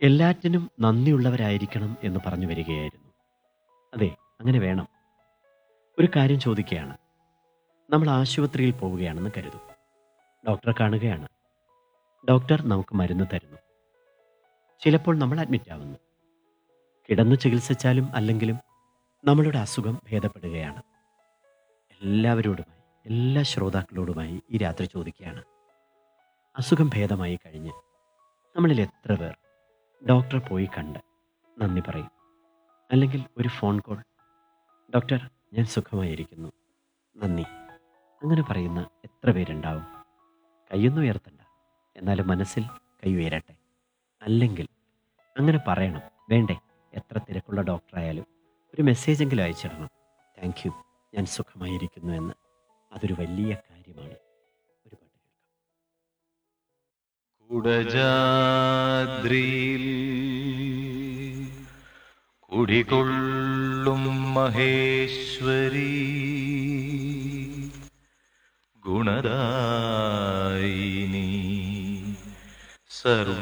എല്ലാറ്റിനും നന്ദിയുള്ളവരായിരിക്കണം എന്ന് പറഞ്ഞു വരികയായിരുന്നു അതെ അങ്ങനെ വേണം ഒരു കാര്യം ചോദിക്കുകയാണ് നമ്മൾ ആശുപത്രിയിൽ പോവുകയാണെന്ന് കരുതും ഡോക്ടറെ കാണുകയാണ് ഡോക്ടർ നമുക്ക് മരുന്ന് തരുന്നു ചിലപ്പോൾ നമ്മൾ അഡ്മിറ്റ് ആവുന്നു കിടന്നു ചികിത്സിച്ചാലും അല്ലെങ്കിലും നമ്മളുടെ അസുഖം ഭേദപ്പെടുകയാണ് എല്ലാവരോടുമായി എല്ലാ ശ്രോതാക്കളോടുമായി ഈ രാത്രി ചോദിക്കുകയാണ് അസുഖം ഭേദമായി കഴിഞ്ഞ് നമ്മളിൽ എത്ര പേർ ഡോക്ടറെ പോയി കണ്ട് നന്ദി പറയും അല്ലെങ്കിൽ ഒരു ഫോൺ കോൾ ഡോക്ടർ ഞാൻ സുഖമായിരിക്കുന്നു നന്ദി അങ്ങനെ പറയുന്ന എത്ര പേരുണ്ടാവും കൈയൊന്നും ഉയർത്തണ്ട എന്നാലും മനസ്സിൽ കൈ ഉയരട്ടെ അല്ലെങ്കിൽ അങ്ങനെ പറയണം വേണ്ടേ എത്ര തിരക്കുള്ള ഡോക്ടറായാലും ഒരു മെസ്സേജെങ്കിലും അയച്ചിടണം താങ്ക് യു ഞാൻ സുഖമായിരിക്കുന്നു എന്ന് അതൊരു വലിയ കാര്യമാണ് ഒരു പാട്ട് കേൾക്കാം കുടജാദ്രിയിൽ കുടികൊള്ളും മഹേശ്വരി ഗുണദായിനി സർവ